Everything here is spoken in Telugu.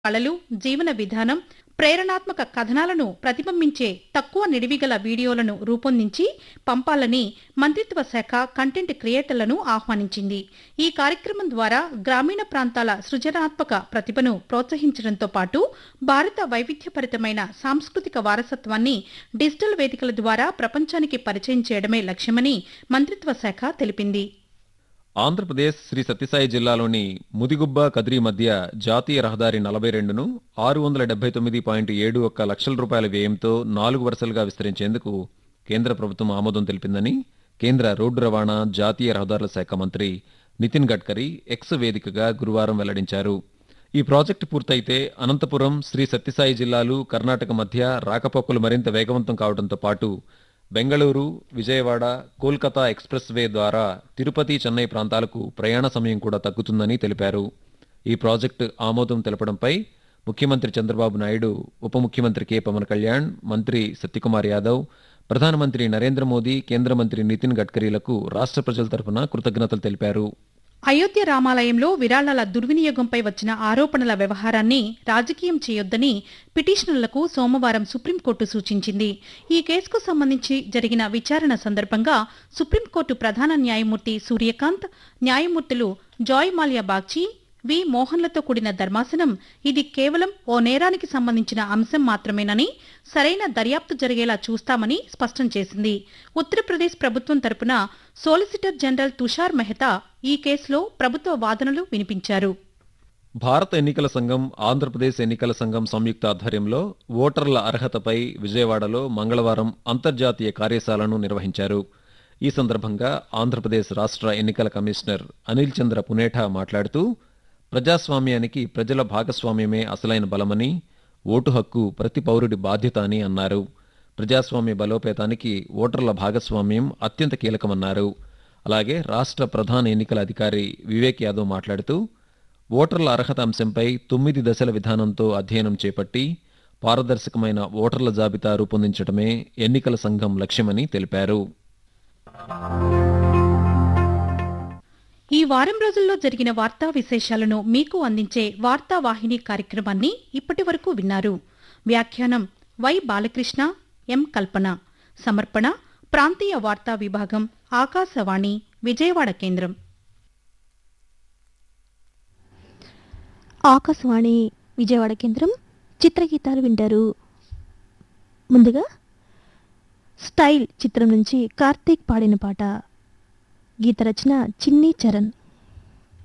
కళలు జీవన విధానం ప్రేరణాత్మక కథనాలను ప్రతిబింబించే తక్కువ నిడివిగల వీడియోలను రూపొందించి పంపాలని మంత్రిత్వ శాఖ కంటెంట్ క్రియేటర్లను ఆహ్వానించింది ఈ కార్యక్రమం ద్వారా గ్రామీణ ప్రాంతాల సృజనాత్మక ప్రతిభను ప్రోత్సహించడంతో పాటు భారత వైవిధ్యభరితమైన సాంస్కృతిక వారసత్వాన్ని డిజిటల్ వేదికల ద్వారా ప్రపంచానికి పరిచయం చేయడమే లక్ష్యమని మంత్రిత్వ శాఖ తెలిపింది ఆంధ్రప్రదేశ్ శ్రీ సత్యసాయి జిల్లాలోని ముదిగుబ్బ కదిరి మధ్య జాతీయ రహదారి నలభై రెండును ఆరు వందల డెబ్బై తొమ్మిది పాయింట్ ఏడు ఒక్క లక్షల రూపాయల వ్యయంతో నాలుగు వరుసలుగా విస్తరించేందుకు కేంద్ర ప్రభుత్వం ఆమోదం తెలిపిందని కేంద్ర రోడ్డు రవాణా జాతీయ రహదారుల శాఖ మంత్రి నితిన్ గడ్కరీ ఎక్స్ వేదికగా గురువారం వెల్లడించారు ఈ ప్రాజెక్టు పూర్తయితే అనంతపురం శ్రీ సత్యసాయి జిల్లాలు కర్ణాటక మధ్య రాకపోకలు మరింత వేగవంతం కావడంతో పాటు బెంగళూరు విజయవాడ కోల్కతా ఎక్స్ప్రెస్ వే ద్వారా తిరుపతి చెన్నై ప్రాంతాలకు ప్రయాణ సమయం కూడా తగ్గుతుందని తెలిపారు ఈ ప్రాజెక్టు ఆమోదం తెలపడంపై ముఖ్యమంత్రి చంద్రబాబు నాయుడు ఉప ముఖ్యమంత్రి కె పవన్ కళ్యాణ్ మంత్రి సత్యకుమార్ యాదవ్ ప్రధానమంత్రి నరేంద్ర మోదీ కేంద్ర మంత్రి నితిన్ గడ్కరీలకు రాష్ట్ర ప్రజల తరఫున కృతజ్ఞతలు తెలిపారు అయోధ్య రామాలయంలో విరాళాల దుర్వినియోగంపై వచ్చిన ఆరోపణల వ్యవహారాన్ని రాజకీయం చేయొద్దని పిటిషనర్లకు సోమవారం సుప్రీంకోర్టు సూచించింది ఈ కేసుకు సంబంధించి జరిగిన విచారణ సందర్భంగా సుప్రీంకోర్టు ప్రధాన న్యాయమూర్తి సూర్యకాంత్ న్యాయమూర్తులు జాయ్ మాల్యా బాగ్చి వి మోహన్లతో కూడిన ధర్మాసనం ఇది కేవలం ఓ నేరానికి సంబంధించిన అంశం మాత్రమేనని సరైన దర్యాప్తు జరిగేలా చూస్తామని స్పష్టం చేసింది ఉత్తరప్రదేశ్ ప్రభుత్వం తరపున సోలిసిటర్ జనరల్ తుషార్ మెహతా ఈ కేసులో ప్రభుత్వ వాదనలు వినిపించారు భారత ఎన్నికల సంఘం ఆంధ్రప్రదేశ్ ఎన్నికల సంఘం సంయుక్త ఆధ్వర్యంలో ఓటర్ల అర్హతపై విజయవాడలో మంగళవారం అంతర్జాతీయ కార్యశాలను నిర్వహించారు ఈ సందర్భంగా ఆంధ్రప్రదేశ్ రాష్ట్ర ఎన్నికల కమిషనర్ అనిల్ చంద్ర పునేఠా మాట్లాడుతూ ప్రజాస్వామ్యానికి ప్రజల భాగస్వామ్యమే అసలైన బలమని ఓటు హక్కు ప్రతి పౌరుడి బాధ్యత అని అన్నారు ప్రజాస్వామ్య బలోపేతానికి ఓటర్ల భాగస్వామ్యం అత్యంత కీలకమన్నారు అలాగే రాష్ట్ర ప్రధాన ఎన్నికల అధికారి వివేక్ యాదవ్ మాట్లాడుతూ ఓటర్ల అర్హత అంశంపై తొమ్మిది దశల విధానంతో అధ్యయనం చేపట్టి పారదర్శకమైన ఓటర్ల జాబితా రూపొందించడమే ఎన్నికల సంఘం లక్ష్యమని తెలిపారు ఈ వారం రోజుల్లో జరిగిన వార్తా విశేషాలను మీకు అందించే వార్తా వాహిని కార్యక్రమాన్ని ఇప్పటి వరకు విన్నారు వ్యాఖ్యానం వై బాలకృష్ణ ఎం కల్పన సమర్పణ ప్రాంతీయ వార్తా విభాగం ఆకాశవాణి విజయవాడ కేంద్రం ఆకాశవాణి విజయవాడ కేంద్రం చిత్రగీతాలు వింటారు ముందుగా స్టైల్ చిత్రం నుంచి కార్తీక్ పాడిన పాట గీత రచన చిన్ని చరణ్